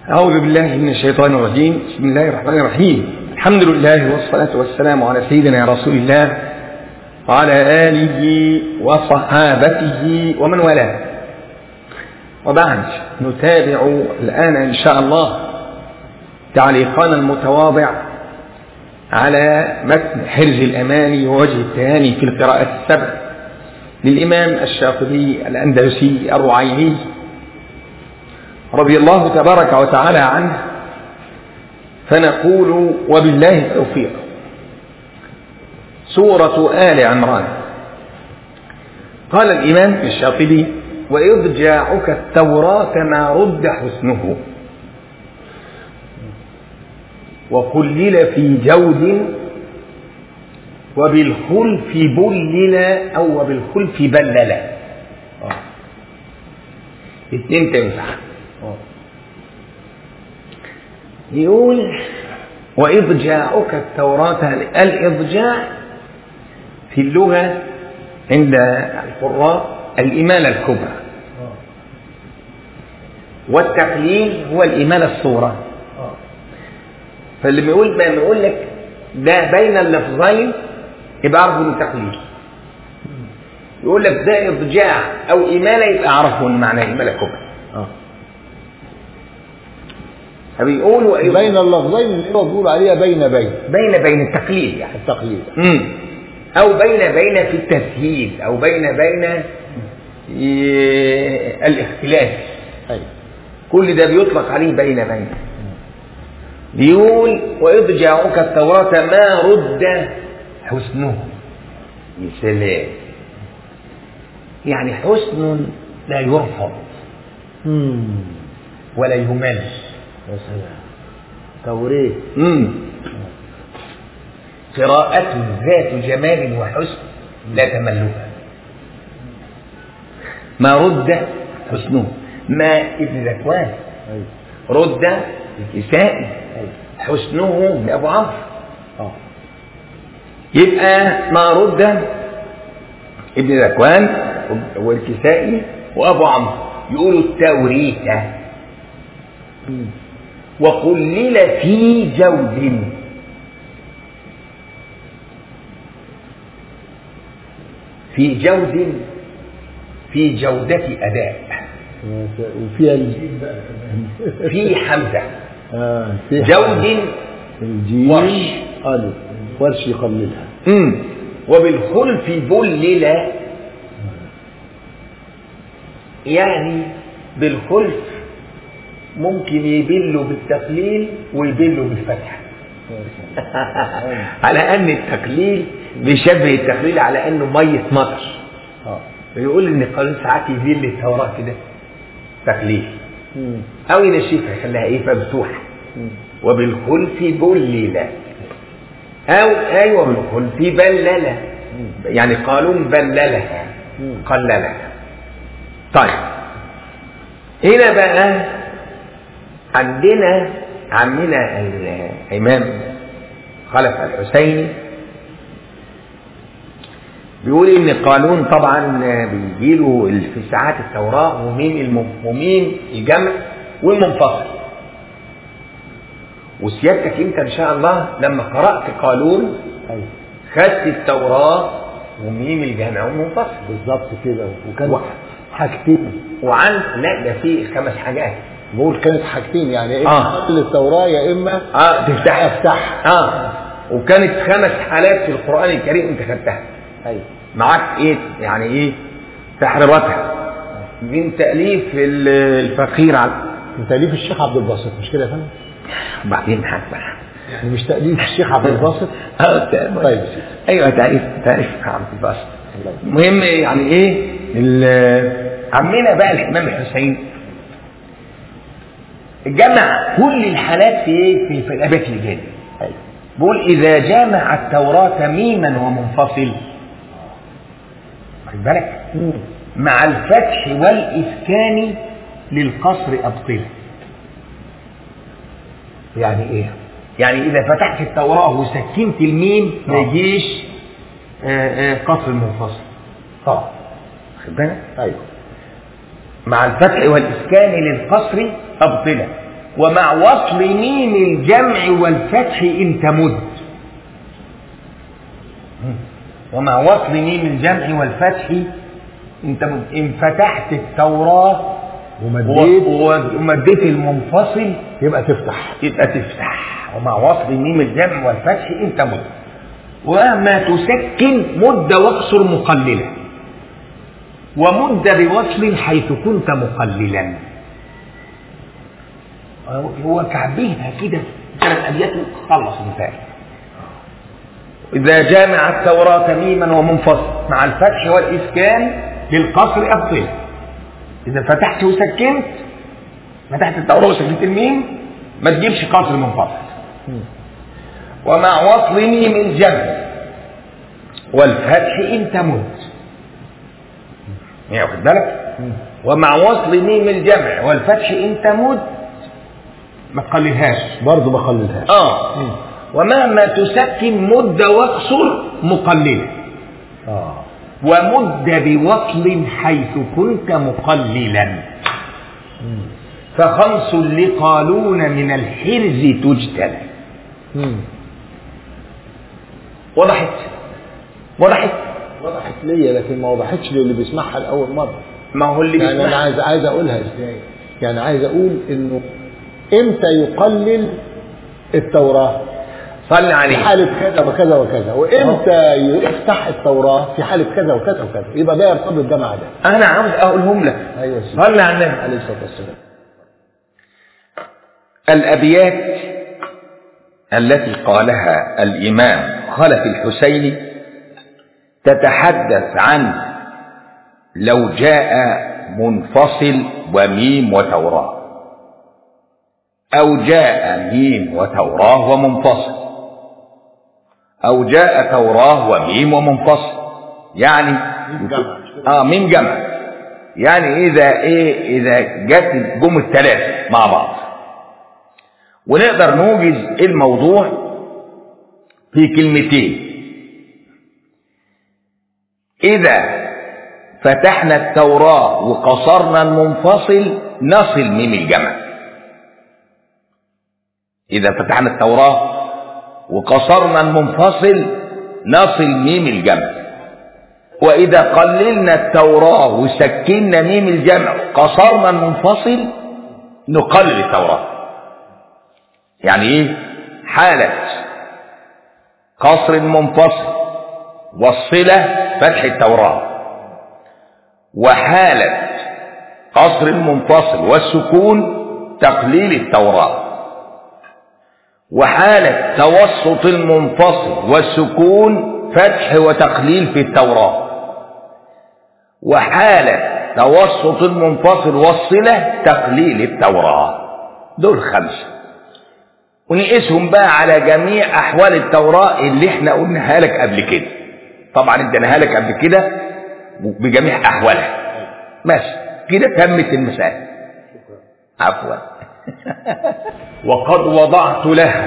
أعوذ بالله من الشيطان الرجيم بسم الله الرحمن الرحيم الحمد لله والصلاة والسلام على سيدنا رسول الله وعلى آله وصحابته ومن والاه وبعد نتابع الآن إن شاء الله تعليقنا المتواضع على متن حرز الأماني ووجه التهاني في القراءة السبع للإمام الشاطبي الأندلسي الرعيني رضي الله تبارك وتعالى عنه فنقول وبالله التوفيق سورة آل عمران قال الإمام الشاطبي وإضجاعك التوراة ما رد حسنه وقلل في جود وبالخلف بلل أو وبالخلف بلل اثنين تنفع يقول وإضجاعك التوراة الإضجاع في اللغة عند القراء الإمالة الكبرى والتقليل هو الإمالة الصورة فاللي بيقول لما يقول لك ده بين اللفظين يبقى اعرفه من تقليل يقول لك ده إضجاع أو إمالة يبقى اعرفه من معناه إمالة كبرى اه فبيقولوا أيضا بين اللفظين اللي هو بيقول عليها بين بين بين بين التقليل يعني التقليد مم. أو بين بين في التسهيل أو بين بين ي- الاختلاف ايوه كل ده بيطلق عليه بين بين بيقول وإضجاعك التوراة ما رد حسنه يا سلام يعني حسن لا يرفض امم ولا يمل يا سلام توريت مم. قراءة ذات جمال وحسن لا تملها ما رد حسنه ما ابن ذكوان ايوه رد الكسائي ايوه حسنه لأبو عمرو اه يبقى ما رد ابن ذكوان والكسائي وأبو عمرو يقولوا التوريثة مم. وقلل في جود في جود في جودة أداء يا س- وفيها الجيم بقى كمان في حمزة اه في جود الجيم ورش. الف ورش يقللها مم. وبالخلف بلل يعني بالخلف ممكن يبلوا بالتقليل ويبلوا بالفتح يا سلام على ان التقليل بيشبه التقليل على انه ميه مطر اه بيقول ان القانون ساعات يذل التوراه كده تقليل مم. او ينشفها يخليها ايه مفتوحه مم. وبالخلف بلل او ايوه بالخلف بلل يعني قانون بللها مم. قللها طيب هنا بقى عندنا عمنا الامام خلف الحسيني بيقول ان قانون طبعا بيجيله في ساعات التوراه ومين الم- ومين الجمع والمنفصل وسيادتك انت ان شاء الله لما قرات قانون ايوه خدت التوراه وميم الجمع والمنفصل بالظبط كده وكان و- حاجتين وعن لا ده في خمس حاجات بقول كانت حاجتين يعني يا آه. اما قتل التوراه يا اما اه تفتحها افتحها اه وكانت خمس حالات في القران الكريم انت خدتها ايوه معاك ايه يعني ايه تحريراتها من تاليف ال- الفقير على من تاليف الشيخ عبد الباسط مش كده يا فندم؟ وبعدين حاجه بقى يعني مش تاليف الشيخ عبد الباسط اه ت- طيب. ايوه تعريف تعريف عبد الباسط الله يسلمك. المهم يعني ايه ال- عمنا بقى الامام الحسين جمع كل الحالات في ايه في, في الابيات اللي جايه ايوه بيقول اذا جامع التوراه ميما ومنفصل واخد بالك مم. مع الفتح والاسكان للقصر ابطله يعني ايه يعني اذا فتحت التوراه وسكنت الميم ما آه. يجيش آه، آه، قصر منفصل اه واخد بالك ايوه مع الفتح والإسكان للقصر أبطلة ومع وصل ميم الجمع والفتح إن تمد ومع وصل ميم الجمع والفتح إن تمد إن فتحت التوراة ومديت و- ومديت المنفصل يبقى تفتح يبقى تفتح ومع وصل ميم الجمع والفتح انت مد وما تسكن مد واقصر مقللا ومد بوصل حيث كنت مقللا هو كعبيها كده ثلاث ابيات خلص مثال إذا جامع التوراة ميما ومنفصل مع الفتح والإسكان للقصر أبطل إذا فتحت وسكنت فتحت التوراة وسكنت الميم ما تجيبش قصر منفصل ومع وصل ميم الجمع والفتح إن تمد يعني واخد بالك ومع وصل ميم الجمع والفتح إن تمد ما تقللهاش برضه ما خليتهاش اه ومهما تسكن مد واقصر مقللا اه ومد بوصل حيث كنت مقللا فخمس لقالون من الحرز تجتنى مم. وضحت وضحت وضحت ليا لكن ما وضحتش للي بيسمعها لاول مره ما هو اللي يعني انا بيسمع عايز عايز اقولها ازاي يعني عايز اقول انه امتى يقلل التوراه صلي في عليه حالة كذا وكذا وكذا وامتى يفتح التوراة في حالة كذا وكذا وكذا يبقى ده يرتبط ده مع ده انا عاوز اقولهم لك ايوه سيدي. صلي على النبي عليه الصلاة والسلام الأبيات التي قالها الإمام خلف الحسيني تتحدث عن لو جاء منفصل وميم وتوراة أو جاء ميم وتوراة ومنفصل أو جاء توراة وميم ومنفصل يعني ميم جمع. اه ميم جمع يعني إذا إيه إذا جت جم الثلاثة مع بعض ونقدر نوجز الموضوع في كلمتين إذا فتحنا التوراة وقصرنا المنفصل نصل ميم الجمع إذا فتحنا التوراة وقصرنا المنفصل نصل ميم الجمع وإذا قللنا التوراة وسكنا ميم الجمع قصرنا المنفصل نقلل التوراة يعني ايه حالة قصر المنفصل والصلة فتح التوراة وحالة قصر المنفصل والسكون تقليل التوراة وحالة توسط المنفصل والسكون فتح وتقليل في التوراة وحالة توسط المنفصل والصلة تقليل التوراة دول خمسة ونقيسهم بقى على جميع احوال التوراه اللي احنا قلناها لك قبل كده طبعا اديناها لك قبل كده بجميع احوالها بس كده تمت المساله عفوا وقد وضعت لها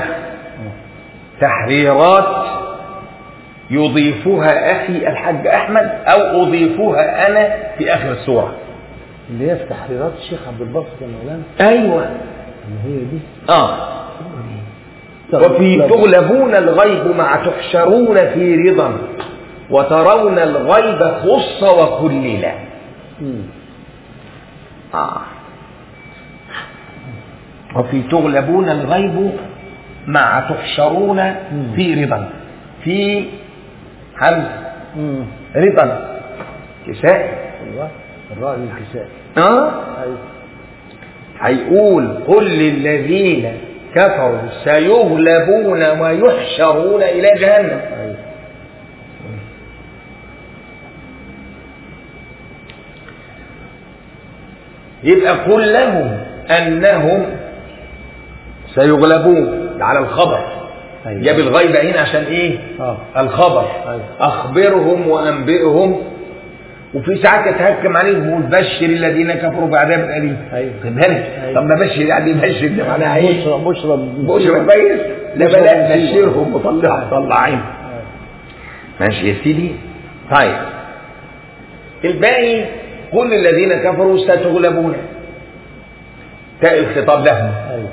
تحريرات يضيفها اخي الحاج احمد او اضيفها انا في اخر السوره اللي هي في تحريرات الشيخ عبد الباسط يا مولانا ايوه اللي هي دي اه وفي تغلبون الغيب مع تحشرون في رضا وترون الغيب خص وكللا مم. آه. وفي تغلبون الغيب مع تحشرون في رضا في حمزة مم. رضا كساء ايوه الراء الانكسار اه ايوه هيقول قل للذين كفروا سيغلبون ويحشرون إلى جهنم ايوه يبقى قل لهم أنهم سيغلبون ده على الخبر أيوة. جاب الغيب هنا عشان ايه اه الخبر أيوة. اخبرهم وانبئهم وفي ساعات يتهكم عليهم ويقول بشر الذين كفروا بعذاب اليم أيوة. خد بالك أيوة. طب ما بشر يعني بشر ده معناها ايه بشرى بشرى بشر كويس لا بشرى بلا مصيبة. بشرهم وطلعهم طلعين ماشي يا سيدي طيب الباقي كل الذين كفروا ستغلبون تاء الخطاب لهم ايوه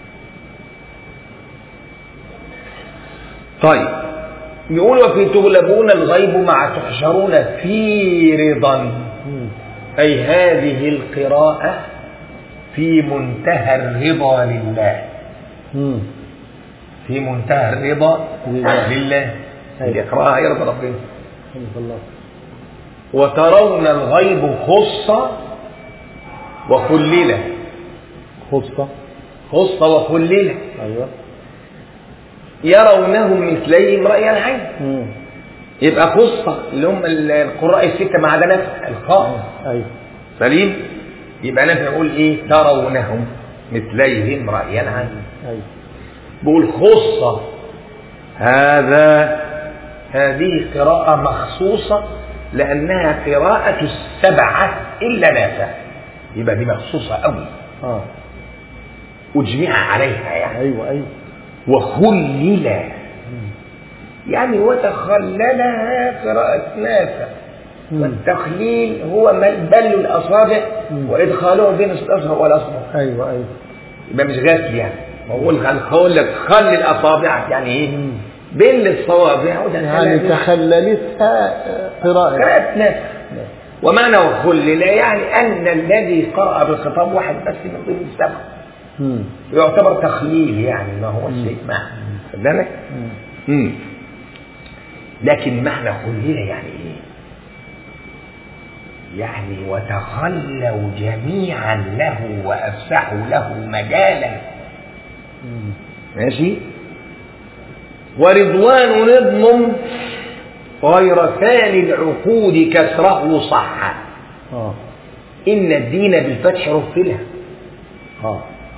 طيب يقول وفي تغلبون الغيب مع تحشرون في رضا مم. أي هذه القراءة في منتهى الرضا لله مم. في منتهى الرضا لله. لله أيوة. اللي يقرأها يرضى ربنا رحمك الله وترون الغيب خصة وخللة خصة خصة وخللة ايوه يرونهم مثليهم رأي العين مم. يبقى خصة اللي هم القراء الستة ما عدا نفع الخاء ايوه سليم يبقى نافع يقول ايه ترونهم مثليهم رأي العين ايوه بقول خصة هذا هذه قراءة مخصوصة لأنها قراءة السبعة إلا نافع يبقى دي مخصوصة أوي اه أجمع عليها يعني ايوه ايوه وخلل يعني وتخللها قراءة نافع مم. والتخليل هو من بل الأصابع مم. وإدخاله بين الأصابع والأصبع ايوه ايوه يبقى مش غسل يعني بقول هنقول لك خلي الأصابع يعني إيه مم. بين الصوابع يعني ودخلها تخللتها آه، قراءة قراءة نافع ومعنى وخلل يعني أن الذي قرأ بالخطاب واحد بس من ضمن السبعة مم. يعتبر تخليل يعني ما هو شيء معنى خد بالك؟ مم. مم. لكن معنى خلل يعني ايه؟ يعني وتخلوا جميعا له وافسحوا له مجالا مم. ماشي ورضوان نظم غير ثاني العقود كسره صح اه ان الدين بالفتح رفله اه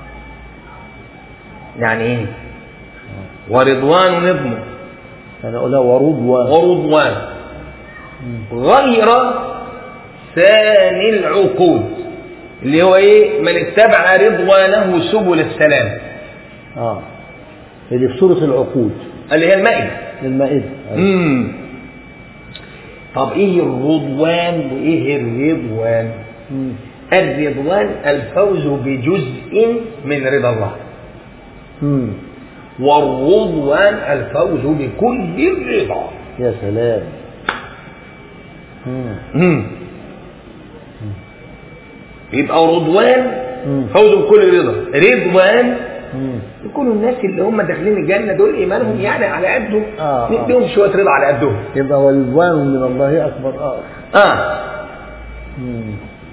يعني ايه ورضوان نظم انا اقولها ورضوان ورضوان مم. غير ثاني العقود اللي هو ايه من اتبع رضوانه سبل السلام اه اللي في سورة العقود اللي هي المائدة المائدة أيوة. امم طب ايه الرضوان وايه الرضوان مم. الرضوان الفوز بجزء من رضا الله مم. والرضوان الفوز بكل الرضا يا سلام مم. امم يبقى رضوان مم. فوز بكل رضا رضوان مم. يكونوا الناس اللي هم داخلين الجنه دول ايمانهم يعني على قدهم آه، آه. نديهم شويه رضا على قدهم يبقى ورضوان من الله اكبر اه اه مم.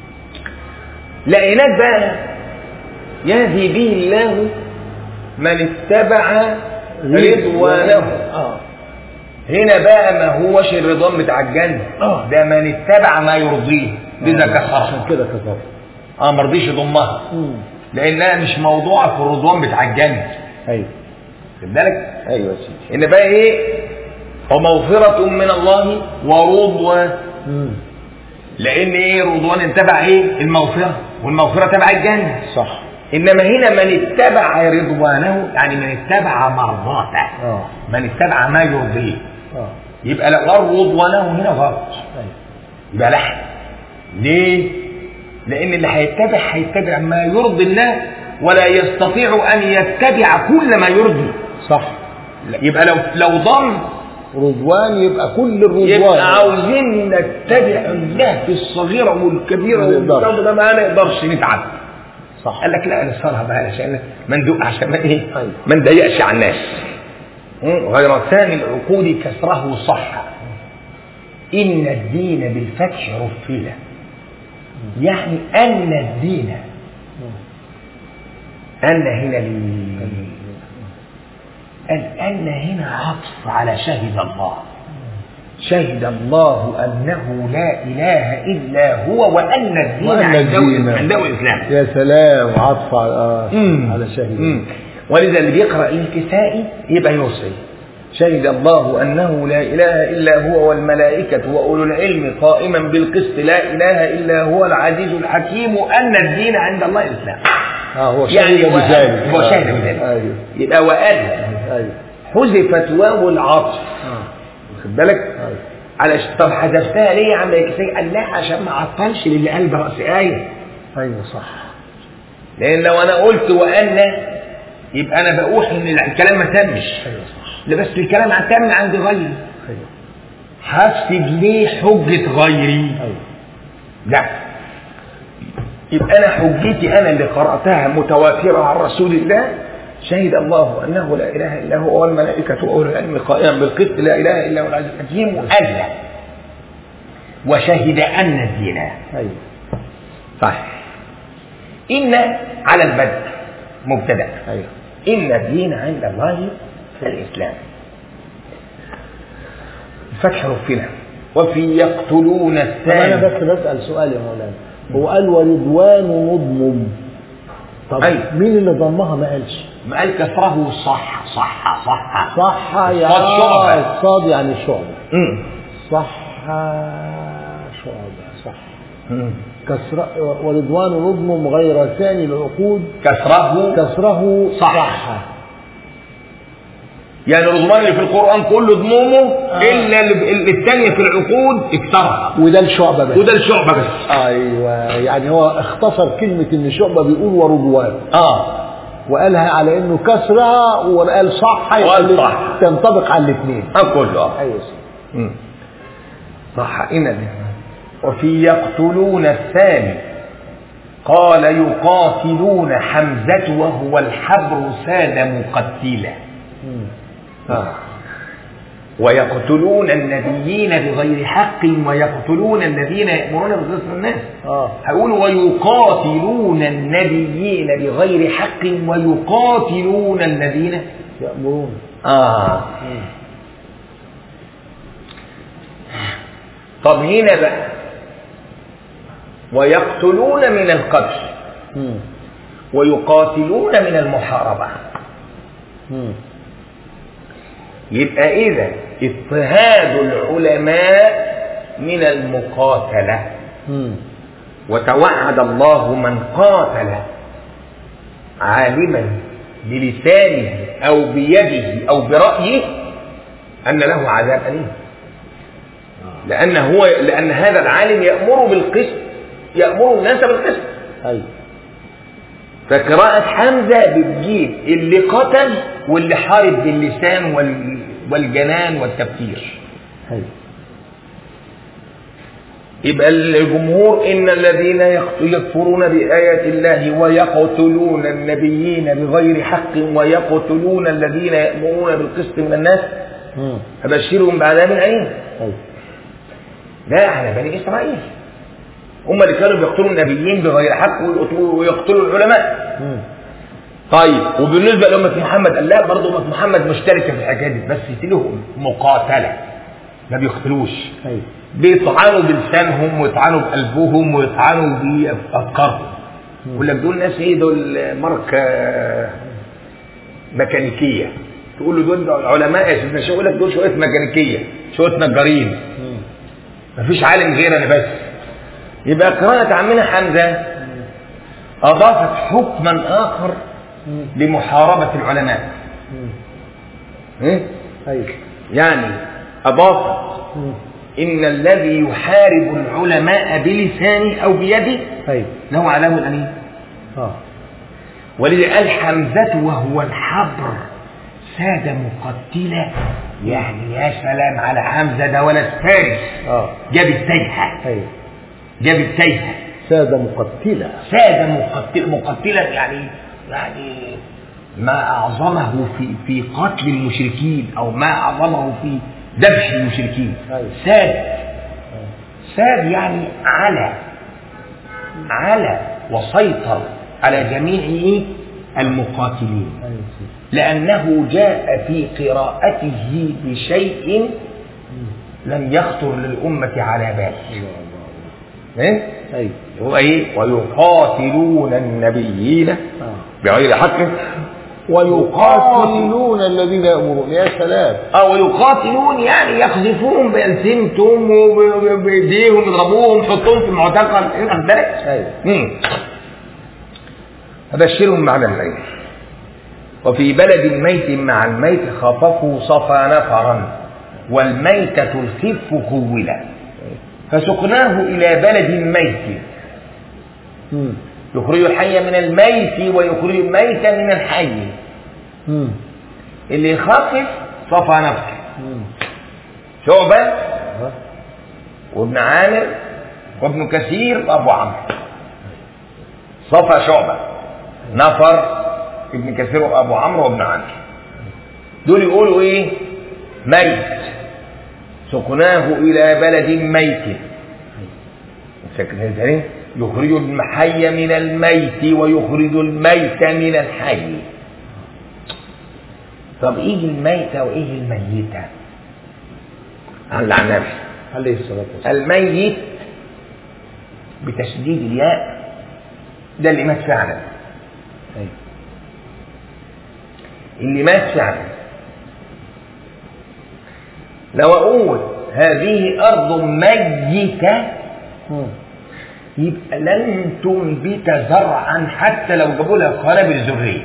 لا هناك بقى يهدي به الله من اتبع رضوانه اه هنا بقى ما هوش الرضوان بتاع الجنه آه. ده من اتبع ما يرضيه لذا عشان كسرها كده كسر اه ما رضيش يضمها مم. لانها مش موضوعه في الرضوان بتاع الجنه ايوه خد بالك ايوه يا سيدي ان بقى ايه ومغفرة من الله ورضوان مم. لان ايه رضوان اتبع ايه المغفرة والمغفرة تبع الجنة صح انما هنا من اتبع رضوانه يعني من اتبع مرضاته اه من اتبع ما يرضيه اه يبقى لو قال رضوانه هنا غلط ايوه يبقى لحن ليه لان اللي هيتبع هيتبع ما يرضي الله ولا يستطيع ان يتبع كل ما يرضي صح يبقى لو لو ضم رضوان يبقى كل الرضوان يبقى عاوزين نتبع الله في الصغيرة والكبيرة ما نقدرش. والكبيرة ده ما نقدرش نتعب صح قال لك لا نصرها بقى علشان ما ندق عشان ما ايه أيوة. ما نضيقش على الناس مم. غير ثاني العقود كسره صح إن الدين بالفتح رفل يعني أن الدين أن هنا لل... أن أن هنا عطف على شهد الله شهد الله أنه لا إله إلا هو وأن الدين وأن عنده الدين. عنده الإسلام يا سلام عطف على آه. مم. على شهيد مم. ولذا اللي بيقرأ الكسائي يبقى يوصي شهد الله أنه لا إله إلا هو والملائكة وأولو العلم قائما بالقسط لا إله إلا هو العزيز الحكيم أن الدين عند الله الإسلام اه هو شهد يعني هو- بذلك هو آه. شهد بذلك ايوه يبقى وأن ايوه حذفت واو العطف اه واخد بالك ايوه على طب حذفتها ليه يا عم الكسائي قال لا عشان ما عطلش للي قلب رأس آية ايوه صح لان لو انا قلت وان يبقى انا بقول ان الكلام ما تمش ايوه صح لا بس الكلام تم عند غيري ايوه هفسد ليه حجة غيري ايوه لا يبقى انا حجتي انا اللي قراتها متواتره عن رسول الله شهد الله انه لا اله الا هو والملائكه واولو العلم قائما بالقسط لا اله الا هو العزيز الحكيم والا وشهد ان الدين ايوه صح ان على البدء مبتدا ايوه ان الدين عند الله الاسلام الفتح رفنا وفي يقتلون طب انا الثاني بس بسال سؤال يا مولانا هو قال ورضوان مضمم طب أيوة. مين اللي ضمها ما قالش ما قال كسره صح صح صح صح يا الصاد شعبة. الصاد يعني شعبة مم. صح شعبة صح مم. كسر ورضوان مضمم غير ثاني العقود كسره كسره صح. صح يعني الرضوان اللي في القرآن كله ضمومه آه. إلا اللي- اللي الثانية في العقود اكسرها وده الشعبة بس وده الشعبة بس ايوه يعني هو اختصر كلمة ان شعبة بيقول ورضوان اه وقالها على انه كسرها وقال صح يبقى وقال اللي- صح. تنطبق على الاثنين اه كله اه ايوه صح. مم. صح إن الإيمان. وفي يقتلون الثاني قال يقاتلون حمزة وهو الحبر ساد مقتلا مم. آه. ويقتلون النبيين بغير حق ويقتلون الذين يأمرون بالقسط من الناس اه هيقول ويقاتلون النبيين بغير حق ويقاتلون الذين يأمرون آه مم. طب هنا بقى ويقتلون من القتل مم. ويقاتلون من المحاربة مم. يبقى إذا اضطهاد العلماء من المقاتلة مم. وتوعد الله من قاتل عالما بلسانه أو بيده أو برأيه أن له عذاب أليم لأن هو لأن هذا العالم يأمر بالقسط يأمر الناس بالقسط ايوه فقراءة حمزة بتجيب اللي قتل واللي حارب باللسان وال والجنان والتفكير ايوه يبقى الجمهور إن الذين يقت- يكفرون بآيات الله ويقتلون النبيين بغير حق ويقتلون الذين يأمرون بالقسط من الناس مم. فبشرهم بعذاب أليم ايوه لا على بني إسرائيل هم اللي كانوا بيقتلوا النبيين بغير حق ويقتلوا ويقتلوا العلماء مم. طيب وبالنسبة لأمة محمد قال لا برضه أمة محمد مشتركة في الحكاية دي بس لهم مقاتلة ما بيقتلوش ايوه بيطعنوا بلسانهم ويطعنوا بقلبهم ويطعنوا بافكارهم يقول لك دول ناس ايه دول ماركه ميكانيكيه تقول له دول علماء يا سيدنا شو يقول لك دول شويه ميكانيكيه شويه نجارين مم. مفيش عالم غير انا بس يبقى قراءة عمنا حمزة أضافت حكما آخر مم. لمحاربة العلماء مم. إيه؟ ايوه يعني أضافت مم. إن الذي يحارب العلماء بلسانه أو بيده ايوه له عذاب أليم اه ولذا قال حمزة وهو الحبر ساد مقتلا يعني يا سلام على حمزة ده ولد فارس اه جاب التيحة ايوه جاب التيحة سادة مقتلة ساد مقتل مقتلا يعني يعني ما أعظمه في في قتل المشركين أو ما أعظمه في ذبح المشركين أيوة. ساد ساد يعني على على وسيطر على جميع المقاتلين ايوه سيدي. لأنه جاء في قراءته بشيء لم يخطر للأمة على بال الله الله إيه؟ ايوه هو ايه ويقاتلون النبيين اه بغير حق ويقاتلون يقاتلون الذين يأمرون يا سلام او يقاتلون يعني يقذفوهم بألسنتهم وبايديهم يضربوهم يحطوهم في المعتقل ايه واخد بالك؟ ايوه مم. أبشرهم بعد الليل وفي بلد ميت مع الميت خافه صفى نفرا والميتة الخف خولا فسقناه إلى بلد ميت مم. يخرج الحي من الميت ويخرج الميت من الحي مم. اللي يخفف صفى نفسه مم. شعبة أيوة. وابن عامر وابن كثير وابو عمرو صفى شعبة نفر ابن كثير وابو عمرو وابن عامر دول يقولوا ايه ميت سقناه الى بلد ميت فاكر تاني يخرج الحي من الميت ويخرج الميت من الحي طب ايه الميتة وايه الميتة على النبي عليه الصلاة والسلام الميت بتشديد الياء ده اللي مات فعلا أيوة. اللي مات فعلا لو اقول هذه ارض ميته مم. يبقى لن تنبت زرعا حتى لو جابوا لها قنابل ذريه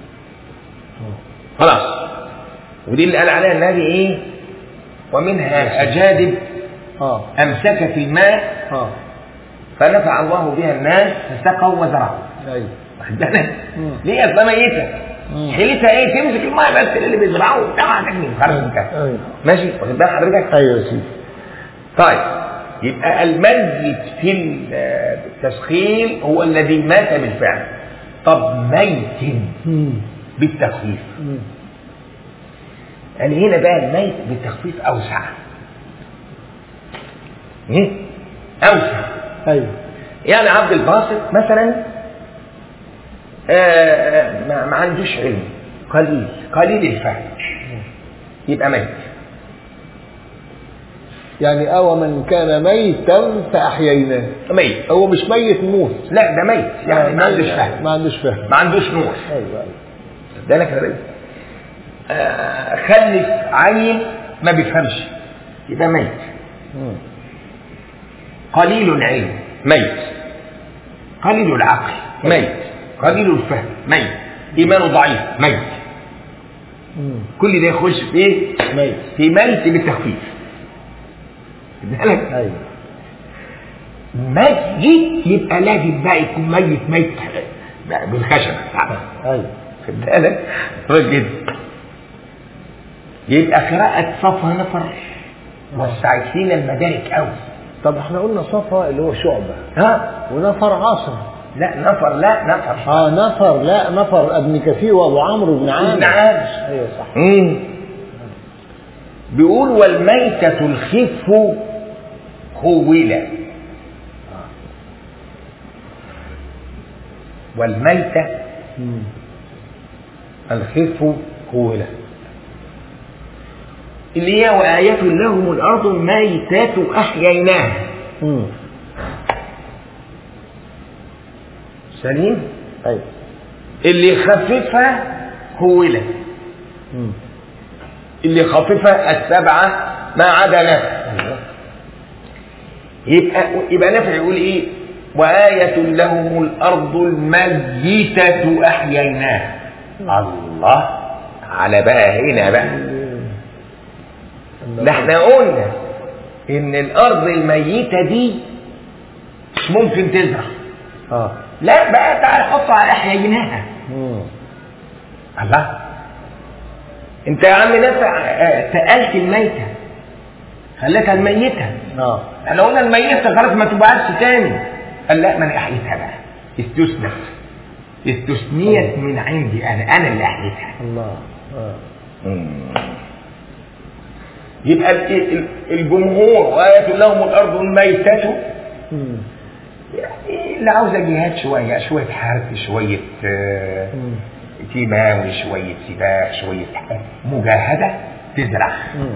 خلاص ودي اللي قال عليها النبي ايه ومنها اجادب اه امسكت الماء اه فنفع الله بها الناس فسقوا وزرعوا ايوه واخد بالك؟ مم. ليه اصلا ميته مم. حيلتها ايه تمسك الماء بس اللي بيزرعوه بتاع تجني خرج من كده ايوه ماشي واخد بالك حضرتك ايوه يا سيدي طيب يبقى الميت في التسخير هو الذي مات بالفعل طب ميت مم. بالتخفيف مم. يعني هنا بقى الميت بالتخفيف اوسع ايه اوسع ايوه يعني عبد الباسط مثلا آه ما, ما عندوش علم قليل قليل الفهم يبقى ميت يعني أو من كان ميتا فأحييناه ميت هو مش ميت موت لا ده ميت يعني ما عندوش فهم ما عندوش فهم ما عندوش نور ايوه ايوه ده لك يا رجل آه خلف عيل ما بيفهمش يبقى ميت مم. قليل العلم ميت قليل العقل ميت قليل الفهم ميت ايمانه ضعيف ميت مم. كل ده يخش في ايه؟ ميت في ميت بالتخفيف خد بالك؟ ايوه ميت يبقى لازم بقى يكون ميت ميت بقى بالخشبه بتاعته ايوه خد بالك؟ طيب جدا يبقى قراءة صفا نفر وسعت لنا المدارك قوي طب احنا قلنا صفا اللي هو شعبة ها ونفر عاصم لا نفر لا نفر اه نفر لا نفر ابن كثير وابو عمرو بن عامر ابن عامر. ايوه صح مم. بيقول والميتة الخف خولة والميتة مم. الخف خولة اللي هي وآية لهم الأرض ميتات أحييناها مم. سليم ايوه اللي خففها خولة مم. اللي خففها السبعة ما عدا نفس ايوه يبقى يبقى نافع يقول ايه وآية لهم الأرض الميتة أحييناها الله على بقى هنا بقى ده احنا قلنا إن الأرض الميتة دي مش ممكن تزرع اه لا بقى تعالى حط على أحييناها مم. الله انت يا عم نافع آه، سألت الميتة خليتها الميتة اه احنا قلنا الميتة خلاص ما تبعتش تاني قال لا ما انا احييتها بقى استثنت استثنيت من عندي انا انا اللي احييتها الله اه يبقى ال- ال- الجمهور وآية لهم الأرض الميتة مم. يعني اللي عاوزة جهاد شوية شوية حرب شوية آه، مم. كيماوي شوية سباق شوية مجاهدة تزرع مم.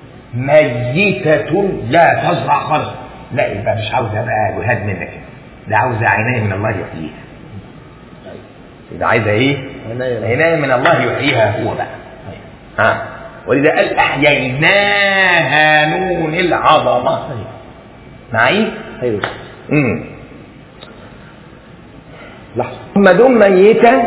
ميتة لا تزرع خالص لا يبقى مش عاوزة بقى جهاد منك ده عاوزة عناية من الله يحييها يبقى عايزة ايه؟ عناية. عناية من الله يحييها هو بقى ها ولذا قال أحييناها نون العظمة ايوه معي؟ ايوه امم لحظة ثم دم ميتة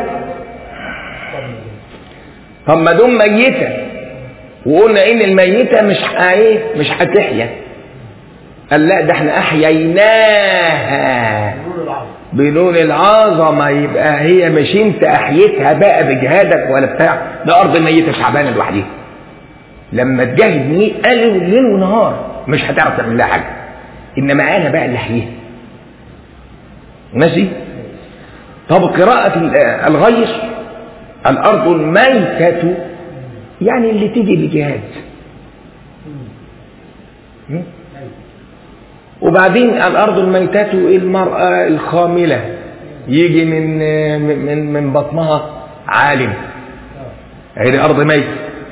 طب ما دم ميتة وقلنا ان الميتة مش ه- ايه مش هتحيا قال لا ده احنا احييناها بنون العظمة يبقى هي مش انت احيتها بقى بجهادك ولا بتاع ده ارض ميتة تعبانة لوحدها لما تجاهد مين قال ليل ونهار مش هتعرف تعمل لها حاجة انما انا بقى اللي احييها ماشي طب قراءة الغير الارض الميتة يعني اللي تيجي بجهاد وبعدين الارض الميتة المرأة الخاملة يجي من من من بطنها عالم هذه ارض ميتة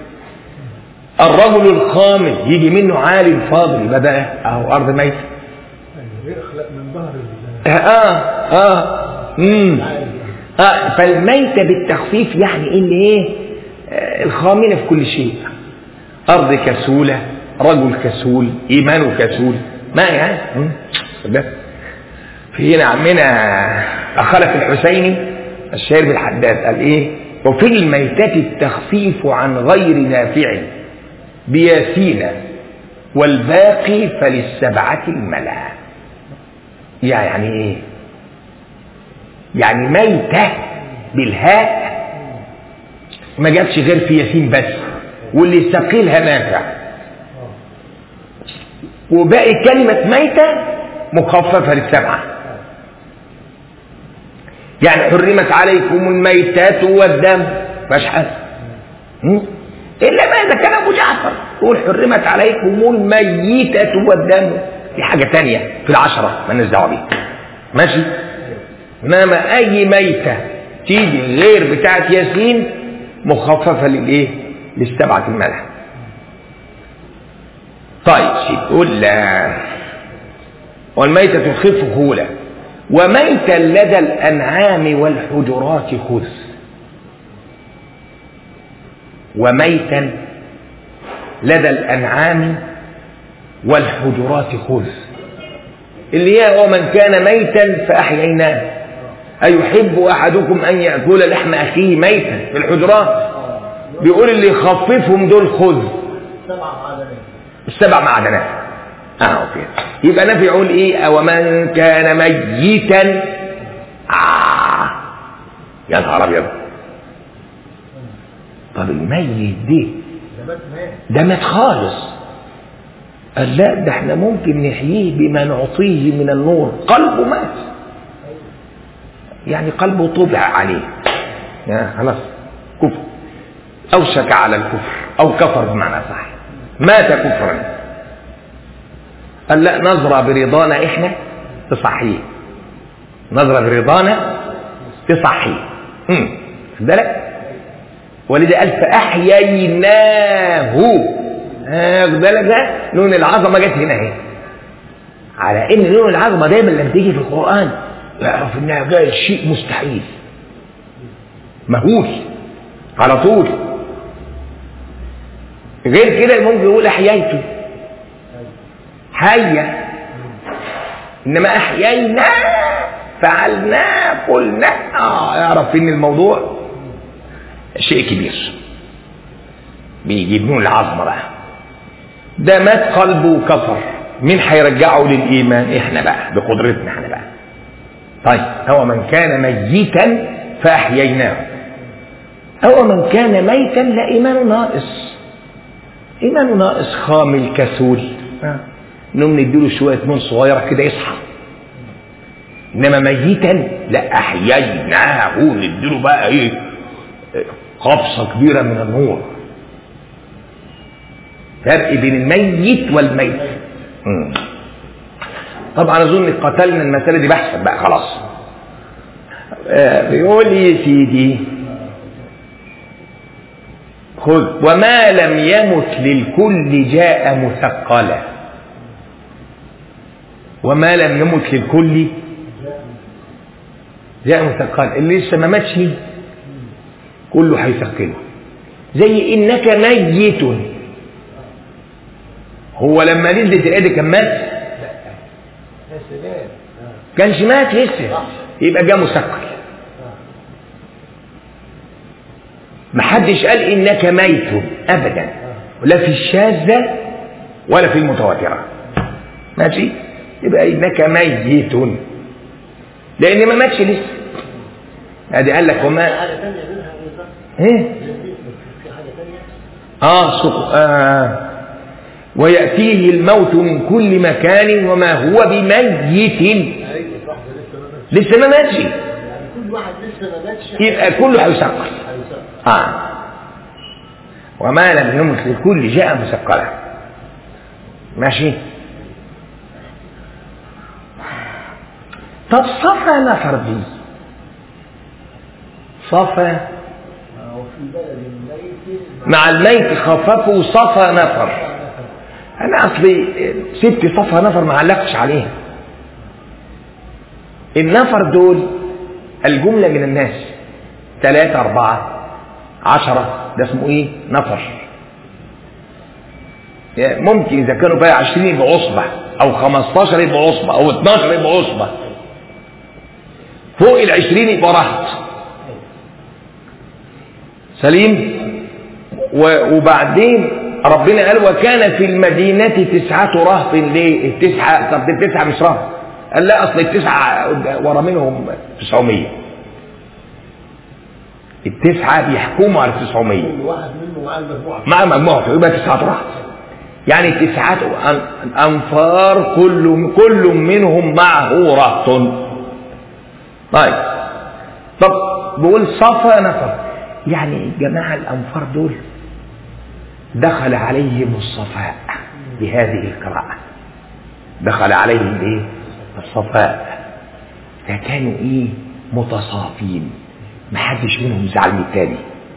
الرجل الخامل يجي منه عالم فاضل بدأ اهو ارض ميتة يخلق من ظهر اه اه امم اه فالميتة بالتخفيف يعني ان ايه آه الخاملة في كل شيء ارض كسولة رجل كسول ايمانه كسول ما يعني ده في هنا عمنا خلف الحسيني الشاعر بالحداد قال ايه وفي الميتة التخفيف عن غير نافع بياسين والباقي فللسبعة الملا يعني ايه يعني ميتة بالهاء ما جابش غير في ياسين بس واللي ثقيلها نافع وباقي كلمة ميتة مخففة للسبعة يعني حرمت عليكم الميتات والدم مش حاجة إلا ما إذا كان أبو جعفر يقول حرمت عليكم الميتة والدم دي حاجة تانية في العشرة ما دعوة بيها ماشي إنما أي ميتة تيجي غير بتاعة ياسين مخففة للإيه؟ للسبعة الملح طيب يقول لا والميتة تخف خولة وميتا لدى الأنعام والحجرات خذ وميتا لدى الأنعام والحجرات خذ اللي هي ومن كان ميتا فأحييناه أيحب أحدكم أن يأكل لحم أخيه ميتا في الحجرات بيقول اللي يخففهم دول خذ سبع معدنات السبع معدنات اه اوكي يبقى نافع يقول ايه او من كان ميتا آه. يا نهار ابيض طب الميت دي ده مات مات ده مات خالص قال لا ده احنا ممكن نحييه بما نعطيه من النور قلبه مات يعني قلبه طبع عليه يا خلاص كفر اوشك على الكفر او كفر بمعنى صح مات كفرا قال لا نظرة برضانا احنا تصحيه نظرة برضانا تصحيه امم خد بالك ولذا قال فأحييناه ها، خد بالك ده نون العظمة جت هنا اهي على ان نون العظمة دايما لما تيجي في القرآن يعرف انها جاية شيء مستحيل مهول على طول غير كده ممكن يقول احييته حيا انما احيينا فعلنا قلنا اه يعرف ان الموضوع شيء كبير بيجيبون العظمه بقى ده مات قلبه وكفر مين هيرجعه للايمان احنا بقى بقدرتنا احنا بقى طيب هو من كان ميتا فاحييناه هو من كان ميتا لا ايمانه ناقص ايمانه ناقص خامل كسول نقوم نديله شويه نون صغيره كده يصحى انما ميتا لا احييناه نديله بقى ايه قبصه كبيره من النور فرق بين الميت والميت مم. طبعا اظن قتلنا المساله دي بحثا بقى خلاص آه بيقول لي يا سيدي خذ وما لم يمت للكل جاء مثقلا وما لم يمت للكل جاء مثقلا اللي لسه ما ماتش كله هيثقله زي انك ميت هو لما نزلت الايدي كان مات يا سلام كانش مات لسه يبقى جاء مثقل محدش قال انك ميت ابدا ولا في الشاذة ولا في المتواترة ماشي يبقى انك ميت لان ما ماتش لسه ادي قال لك وما حاجة تانية منها بالظبط ايه في حاجة تانية آه, سق... آه ويأتيه الموت من كل مكان وما هو بميت أيوة صح ده لسه لسه ما ماتش ما ماتش يعني كل واحد لسه ما ماتش يبقى كله هيسقط هيسقط. آه وما لم يمت للكل جاء مثقلا ماشي طب صفا نفر دي صفا وفي بلد ميت مع الميت خففوا صفا نفر انا اصلي سبت صفا نفر ما علقتش عليها النفر دول الجملة من الناس ثلاثة أربعة عشرة ده اسمه ايه نفر يعني ممكن إذا كانوا بقى عشرين يبقوا عصبة أو خمستاشر يبقوا عصبة أو اتناشر يبقوا عصبة فوق العشرين يبقى رهط سليم و- وبعدين ربنا قال وكان في المدينة تسعة رهط ليه؟ التسعة طب دي التسعة مش رهط قال لا أصل التسعة ورا منهم 900 التسعة بيحكموا على 900 كل واحد منه معاه المجموعة مع مجموعته يبقى تسعة رهط يعني تسعة أن- أنفار كل كل منهم معه رهط طيب طب بقول صفا نفر يعني الجماعة الأنفار دول دخل عليهم الصفاء بهذه القراءة دخل عليهم ايه الصفاء فكانوا ايه متصافين محدش منهم زعل من التاني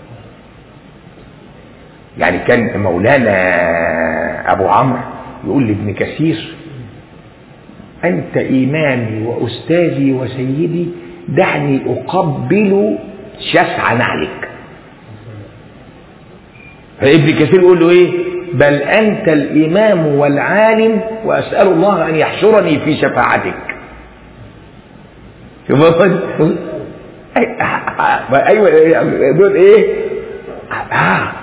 يعني كان مولانا ابو عمرو يقول لابن كثير انت امامي واستاذي وسيدي دعني اقبل شسع نعلك فابن كثير يقول له ايه بل انت الامام والعالم واسال الله ان يحشرني في شفاعتك شوف هو- أي- ايوه دول ايه آه.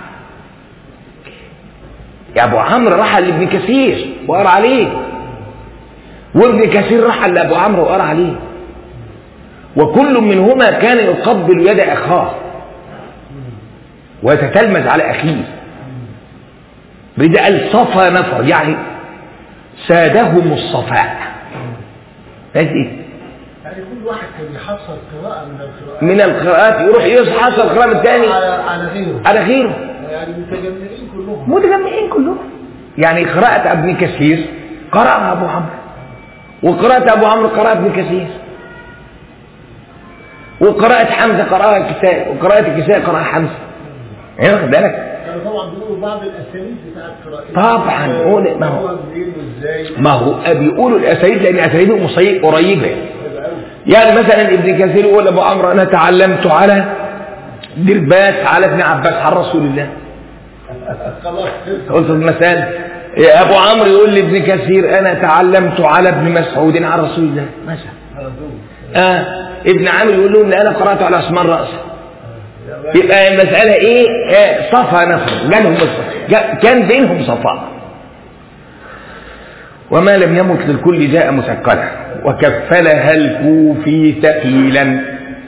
يا ابو عمرو راح لابن كثير وقرا عليه وابن كثير راح لابو عمرو وقرا عليه وكل منهما كان يقبل يد اخاه ويتتلمذ على اخيه بدأ الصفا نفر يعني سادهم الصفاء هذه يعني كل واحد كان يحصل قراءة من القراءات من القراءات يروح يحصل القراءة الثاني على على غيره على غيره يعني متجمعين كلهم متجمعين كلهم يعني قراءة ابن كثير قرأها أبو عمرو وقراءة أبو عمرو قراءة ابن كثير وقراءة حمزة قراءة الكساء وقراءة الكساء قراءة حمزة يعني واخد بالك كانوا طبعا بيقولوا بعض الاساليب بتاعت قراءة طبعا، قول- ما هو- هو منين وازاي ما هو بيقولوا الأساليب لأن أساليبهم مصي- قريبة كده قوي يعني مثلا ابن كثير يقول أبو عمرو أنا تعلمت على درباس على ابن عباس عن رسول الله خلاص قلت المثال يا ابو عمرو يقول لابن كثير انا تعلمت على ابن مسعود عن رسول الله مثلا على طول اه ابن عامر يقول لهم لا انا قرات على اسمان راس يبقى المساله ايه آه صفا نفر جالهم الصفا. جا- كان بينهم صفاء وما لم يمت للكل جاء مثقلا وكفلها الكوفي ثقيلا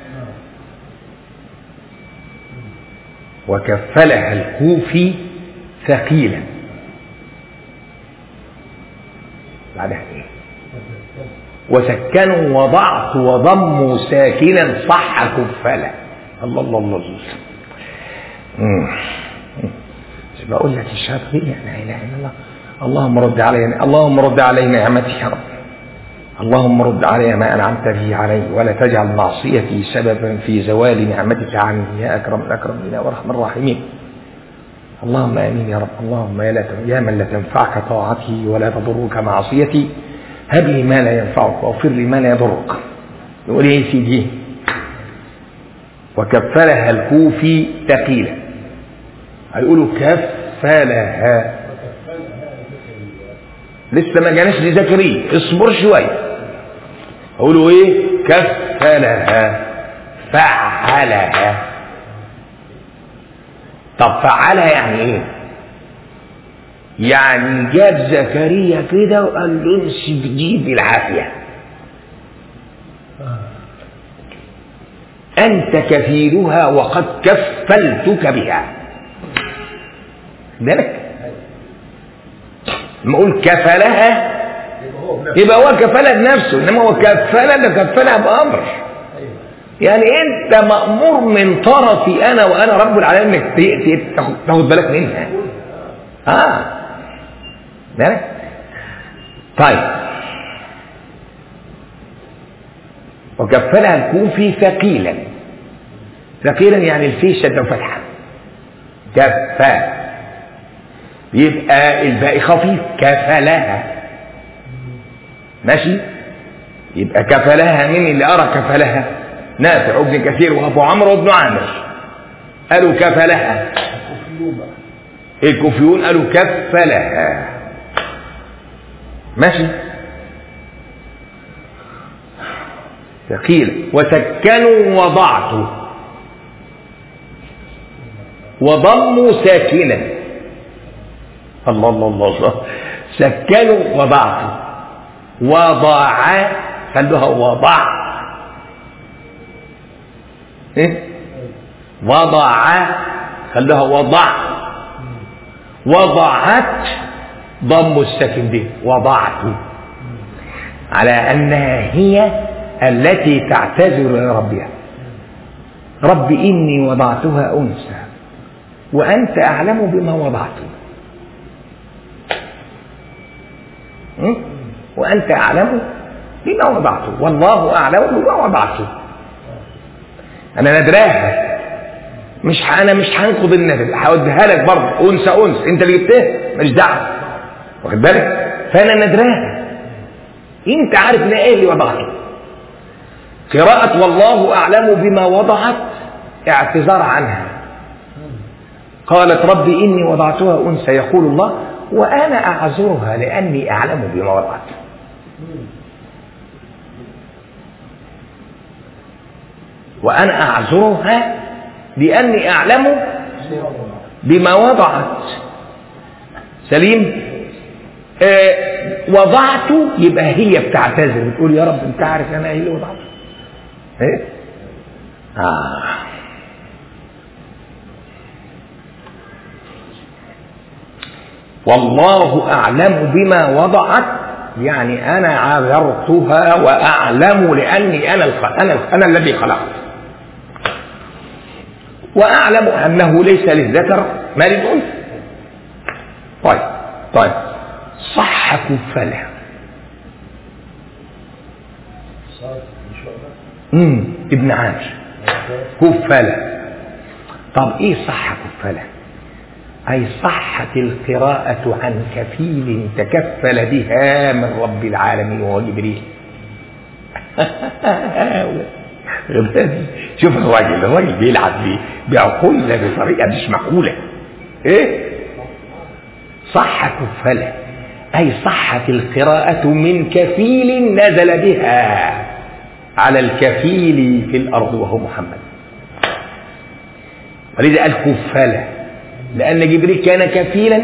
وكفلها الكوفي ثقيلا بعدها ايه وسكنوا وضعت وضموا ساكنا صح كفلا الله الله الله الله مم. مش بقول لك الشهاده دي لا اله الا الله اللهم رد علينا اللهم رد علينا نعمتك يا رب اللهم رد علي ما انعمت به علي ولا تجعل معصيتي سببا في زوال نعمتك عني يا اكرم الاكرمين وارحم الراحمين اللهم امين يا رب اللهم يا, لا يا من لا تنفعك طاعتي ولا تضرك معصيتي هب لي ما لا ينفعك واغفر لي ما لا يضرك يقول ايه يا سيدي وكفلها الكوفي ثقيلا هيقولوا كفلها لسه ما جاناش لزكريا اصبر شويه يقولوا ايه كفلها فعلها طب فعلها يعني ايه يعني جاب زكريا كده وقال له امسك دي بالعافيه أنت كفيلها وقد كفلتك بها بالك لما أقول كفلها يبقى هو بنفسه يبقى هو كفلها بنفسه إنما هو كفلها ده كفلها بأمر ايوه يعني أنت مأمور من طرفي أنا وأنا رب العالمين إنك ت- ت- تاخد- تاخد بالك منها آه بالك طيب وكفلها الكوفي ثقيلا ثقيلا يعني الفي شدة وفتحة كفى يبقى الباقي خفيف كفلها ماشي يبقى كفلها مين اللي أرى كفلها نافع وابن كثير وأبو عمرو وابن عامر قالوا كفلها كوفيون بقى الكوفيون قالوا كفلها ماشي ثقيل وسكنوا وضعته وضموا ساكنا الله الله الله الله سكنوا وضعته وضع خلوها وضع إيه؟ وضع خلوها وضع وضعت ضم الساكن دي وضعت على انها هي التي تعتذر لربها رب اني وضعتها انثى وانت اعلم بما وضعت م? وانت اعلم بما وضعت والله اعلم بما وضعت انا ندراها مش ح- انا مش هنقض الندب هوديها لك برضه انثى انثى انت اللي جبتها ماليش دعوه واخد بالك فانا ندراها انت عارف ان ايه اللي وضعته قراءة والله أعلم بما وضعت اعتذار عنها قالت رب إني وضعتها أنثى يقول الله وأنا أعذرها لأني أعلم بما وضعت وأنا أعذرها لأني أعلم بما وضعت سليم آه وضعت يبقى هي بتعتذر بتقول يا رب انت عارف انا ايه اللي وضعته ايه آه. والله اعلم بما وضعت يعني انا عذرتها واعلم لاني انا الخ... انا الخ... انا الذي خلقت واعلم انه ليس للذكر ما للانثى طيب طيب صح كفله صار مش وقت امم ابن عامر كفله طب ايه صح كفله اي صحت القراءه عن كفيل تكفل بها من رب العالمين وهو جبريل شوف الراجل الراجل بيلعب بيه بعقولنا بطريقه مش معقوله ايه صح كفله اي صحت القراءه من كفيل نزل بها على الكفيل في الارض وهو محمد ولذا قال كفله لان جبريل كان كفيلا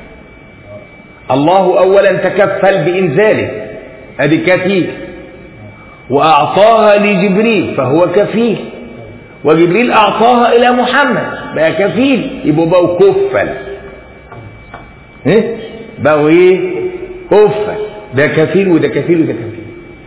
الله اولا تكفل بانزاله ادي كفيل واعطاها لجبريل فهو كفيل وجبريل اعطاها الى محمد بقى كفيل يبقوا بقوا كفل ايه بقوا ايه كفل ده كفيل وده كفيل وده كفيل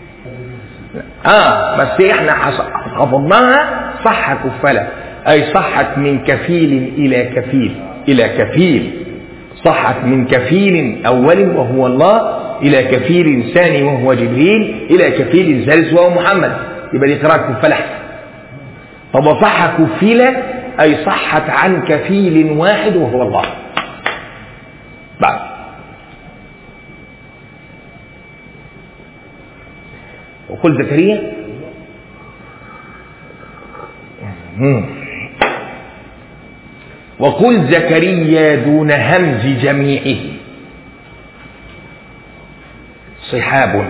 اه بس احنا حص- حفظناها صح كفلة اي صحت من كفيل الى كفيل الى كفيل صحت من كفيل اول وهو الله الى كفيل ثاني وهو جبريل الى كفيل ثالث وهو محمد يبقى دي قراءة كفلة احسن طب وصح كفيلة اي صحت عن كفيل واحد وهو الله بعد وقل زكريا مم. وقل زكريا دون همز جميعه صحاب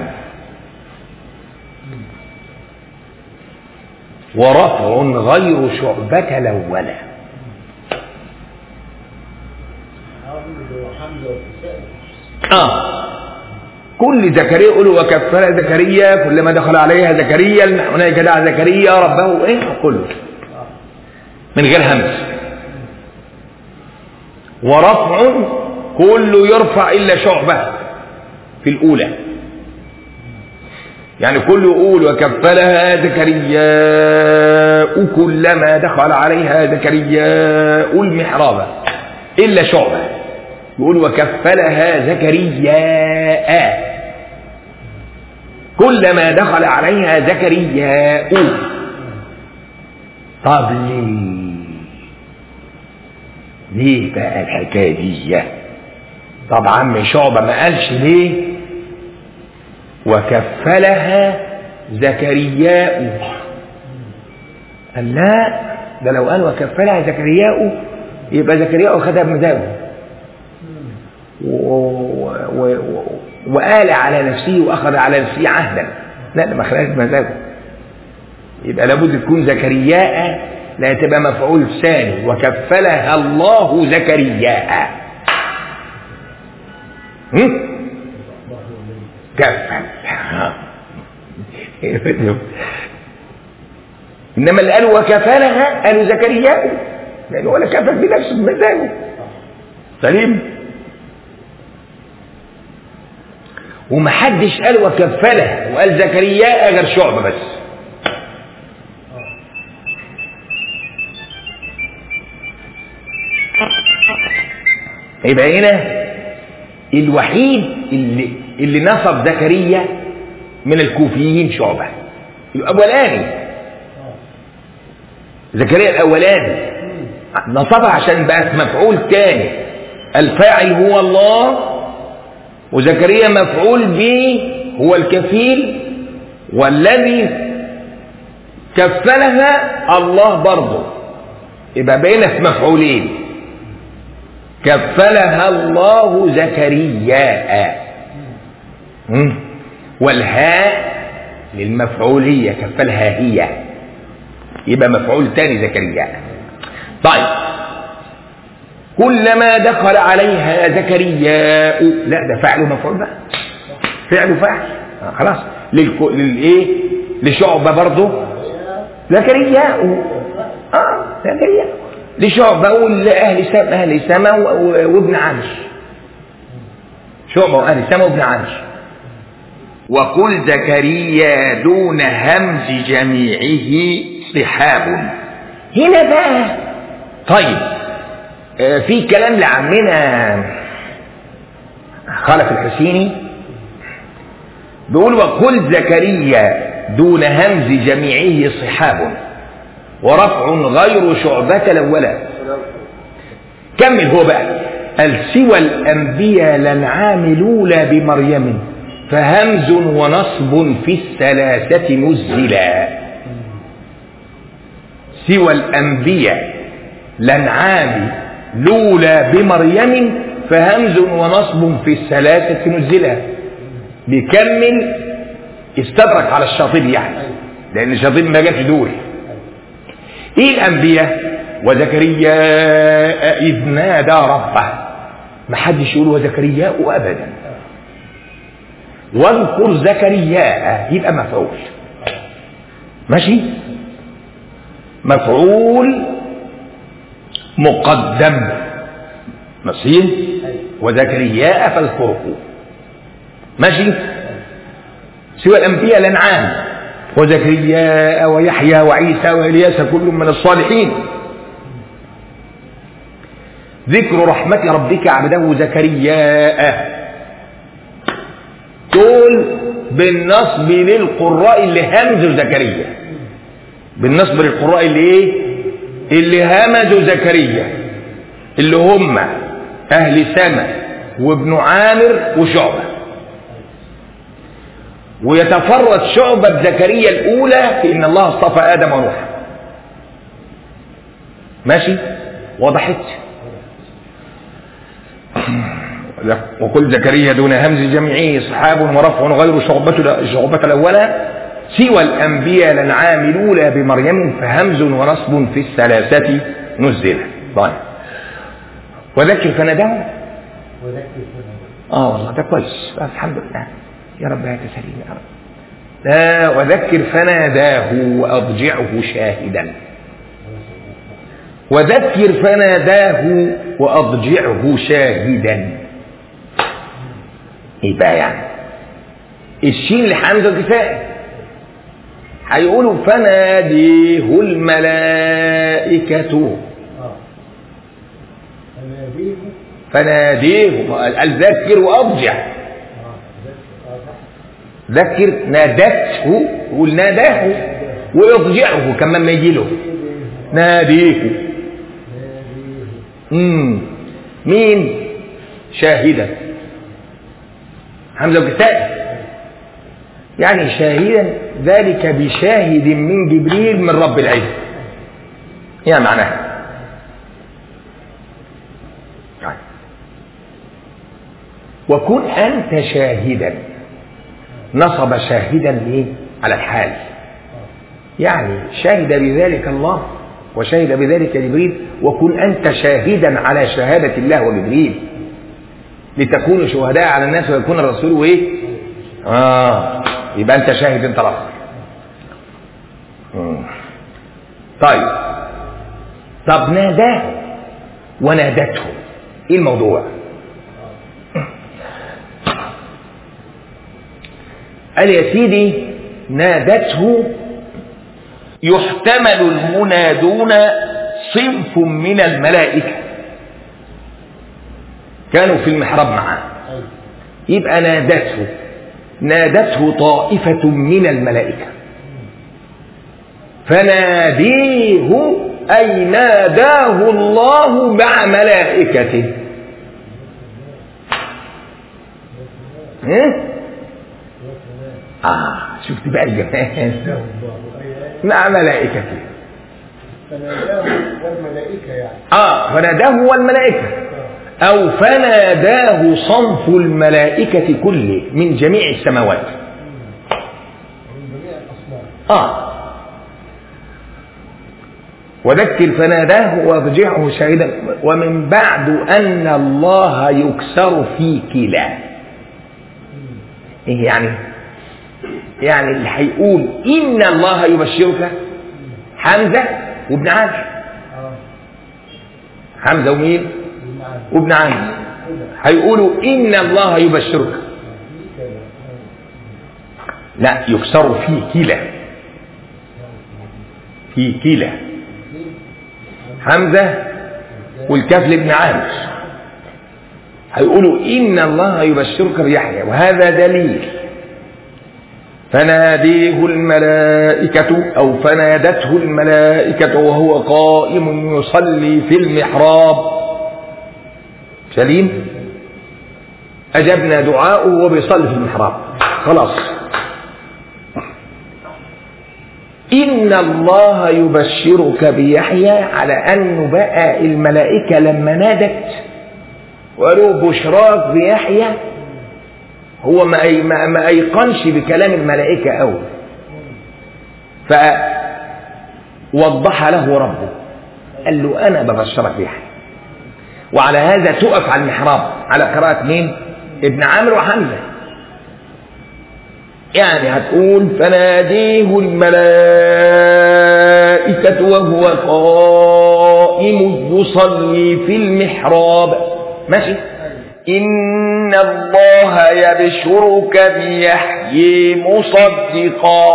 ورفع غير شعبة الأولى حمزة وحمزة والكسائي آه كل زكريا يقول وكفل زكريا كلما دخل عليها زكريا هناك دعا زكريا ربه ايه كله من غير همس ورفع كله يرفع الا شعبه في الاولى يعني كله يقول وكفلها زكرياء كلما دخل عليها زكرياء المحراب الا شعبه يقول وكفلها زكرياء كلما دخل عليها زكرياء طب ليه ليه بقى الحكايه دي طب عم شعبه ما قالش ليه وكفلها زكرياء قال لا ده لو قال وكفلها زكرياء يبقى زكرياء خدها بمزاجه و... و... و... وآل على نفسه وأخذ على نفسه عهدا لا ده ما خلاش بمزاجه يبقى لابد تكون زكرياء لا تبقى مفعول ثاني وكفلها الله زكرياء هم؟ كفل انما اللي قالوا وكفلها قالوا زكرياء لانه ولا كفل بنفسه بمزاجه سليم ومحدش قال وكفلها وقال زكرياء غير شعبه بس يبقى هنا الوحيد اللي اللي نصب زكريا من الكوفيين شعبه الاولاني زكريا الاولاني نصبها عشان بقت مفعول تاني الفاعل هو الله وزكريا مفعول به هو الكفيل والذي كفلها الله برضه يبقى بين في مفعولين كفلها الله زكرياء والهاء للمفعولية كفلها هي يبقى مفعول تاني زكرياء طيب كلما دخل عليها زكرياء لا ده فعل مفعول بقى فعل فاعل آه خلاص للكو... للايه لشعبه برضه زكرياء اه زكرياء لشعبه ولاهل سما اهل سما وابن عامش شعبه واهل سما وابن عامش وقل زكريا دون همز جميعه صحاب هنا بقى طيب آه في كلام لعمنا خلف الحسيني بيقول وقل زكريا دون همز جميعه صحاب ورفع غير شعبة الأولى كمل هو بقى قال سوى الأنبياء لنعام الأولى بمريم فهمز ونصب في الثلاثة نزلا سوى الأنبياء لنعام لولا بمريم فهمز ونصب في الثلاثة نزلا بيكمل استدرك على الشاطبي يعني لأن الشاطبي ما جابش دول ايه الانبياء وزكريا اذ نادى ربه ما حدش يقول وزكرياء ابدا واذكر زكرياء يبقى مفعول ماشي مفعول مقدم ماشي وزكرياء فاذكره ماشي سوى الانبياء الانعام وزكريا ويحيى وعيسى والياس كل من الصالحين ذكر رحمة ربك عبده زكريا دول بالنصب للقراء اللي همزوا زكريا بالنصب للقراء اللي ايه اللي همزوا زكريا اللي هم اهل سما وابن عامر وشعبه ويتفرد شعبة زكريا الأولى في إن الله اصطفى آدم ونوح ماشي وضحت وكل زكريا دون همز جميعه صحاب ورفع غير شعبة شعبة الأولى سوى الأنبياء الأنعام الأولى بمريم فهمز ونصب في الثلاثة نزل طيب وذكر فنداه وذكر فنداه اه والله ده كويس الحمد لله يا رب هات سليم يا رب لا وذكر فناداه وأضجعه شاهدا وذكر فناداه وأضجعه شاهدا ايه بقى يعني الشين لحمزة الكفاية هيقولوا فناديه الملائكة اه فناديه فناديه قال ذكر وأضجع اه ذكر اه صح ذكر نادته قول ناداه ويضجعه كمان ما يجي له ناديه ناديه مم. مين شاهدا حمزة الكسائي يعني شاهدا ذلك بشاهد من جبريل من رب العزة يا معناها طيب. وكن أنت شاهدا نصب شاهدا ليه على الحال يعني شهد بذلك الله وشهد بذلك جبريل وكن أنت شاهدا على شهادة الله وجبريل لتكونوا شهداء على الناس ويكون الرسول وايه اه يبقى انت شاهد انت الاخر مم. طيب طب ناداه ونادته ايه الموضوع قال يا سيدي نادته يحتمل المنادون صنف من الملائكة كانوا في المحراب معاه ايوه يبقى نادته نادته طائفة من الملائكة فناديه أي ناداه الله مع ملائكته ها؟ آه شفت بقى الجمال ناداه الله ايوه مع ملائكته فناداه والملائكه يعني آه فناداه والملائكة أو فناداه صنف الملائكة كله من جميع السماوات من جميع الاصناف آه وذكر فناداه واضجعه شاهدا ومن بعد أن الله يكسر في كلا إيه يعني يعني اللي هيقول إن الله يبشرك حمزة وابن عامر اه حمزة ومين المعنى وابن عامر كده هيقولوا إن الله يبشرك في كده لا يكسر في كلا في كلا حمزة والكاف لابن عامر هيقولوا إن الله يبشرك بيحيى وهذا دليل فناديه الملائكة أو فنادته الملائكة وهو قائم يصلي في المحراب سليم أجبنا دعاءه وهو بيصلي في المحراب خلاص إن الله يبشرك بيحيى على أنه بقى الملائكة لما نادت وقالوا بشراك بيحيى هو ما أي- ما ما أيقنش بكلام الملائكة أوي فوضح له ربه قال له أنا ببشرك بيحيى وعلى هذا تقف على المحراب على قراءة مين؟ ابن عامر وحمزة يعني هتقول فناديه الملائكة وهو قائم يصلي في المحراب ماشي إن الله يبشرك بيحيي مصدقا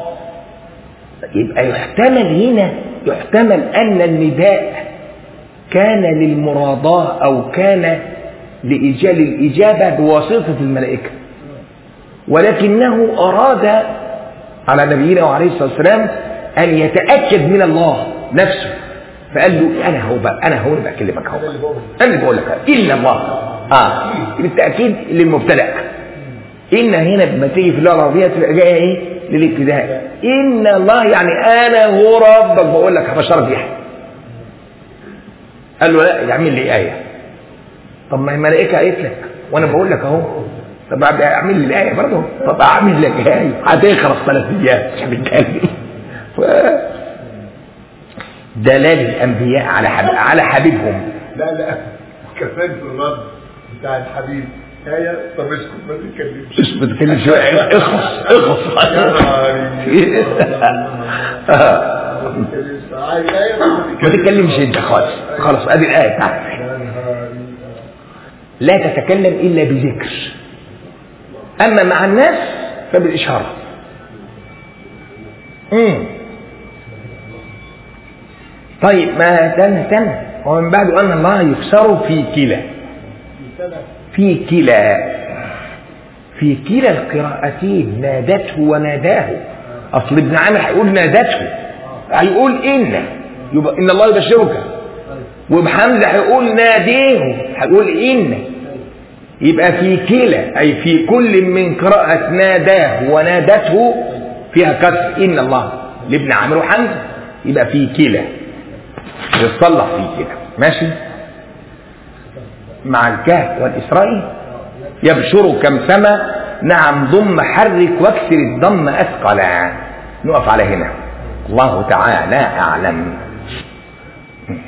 يبقى يحتمل هنا يحتمل أن النداء كان للمراضاة أو كان لإجال الإجابة بواسطة الملائكة ولكنه أراد على نبينا وعليه الصلاة والسلام أن يتأكد من الله نفسه فقال له أنا هو بقى أنا هو اللي بكلمك هو أنا اللي بقول. أنا اللي بقول لك إلا الله آه بالتأكيد للمبتدأ إن هنا لما تيجي في اللغة العربية تبقى جاية إيه؟ للابتداء إن الله يعني أنا هو ربك بقول لك هبشرك بيها قال له لا اعمل لي آية طب ما هي الملائكة قالت لك وأنا بقول لك أهو طب اعمل لي الآية برضه طب أعمل لك آية هتخلص ثلاث أيام مش هتتكلم ف... دلال الأنبياء على حبيب على حبيبهم لا لا كمان في الرد بتاع الحبيب آية طب اسكت ما تتكلمش مش بتكلم شوية اخص اخص عايز آية ما تتكلمش انت خالص خلاص ادي الآية بتاعتك لا تتكلم إلا بذكر أما مع الناس فبالإشارة مم. طيب ما تم تم ومن بعد أن الله يكسر في كلا في كلا في كلا القراءتين نادته وناداه أصل ابن عامر هيقول نادته هيقول إن يبقى إن الله يبشرك وبحمزة هيقول ناديه هيقول إن يبقى في كلا أي في كل من قراءة ناداه ونادته فيها كسر إن الله لابن عامر وحمزة يبقى في كلا يتصلح في كلا ماشي مع الكهف والإسرائيل يبشر كم سما نعم ضم حرك واكسر الضم أثقلا نقف على هنا الله تعالى أعلم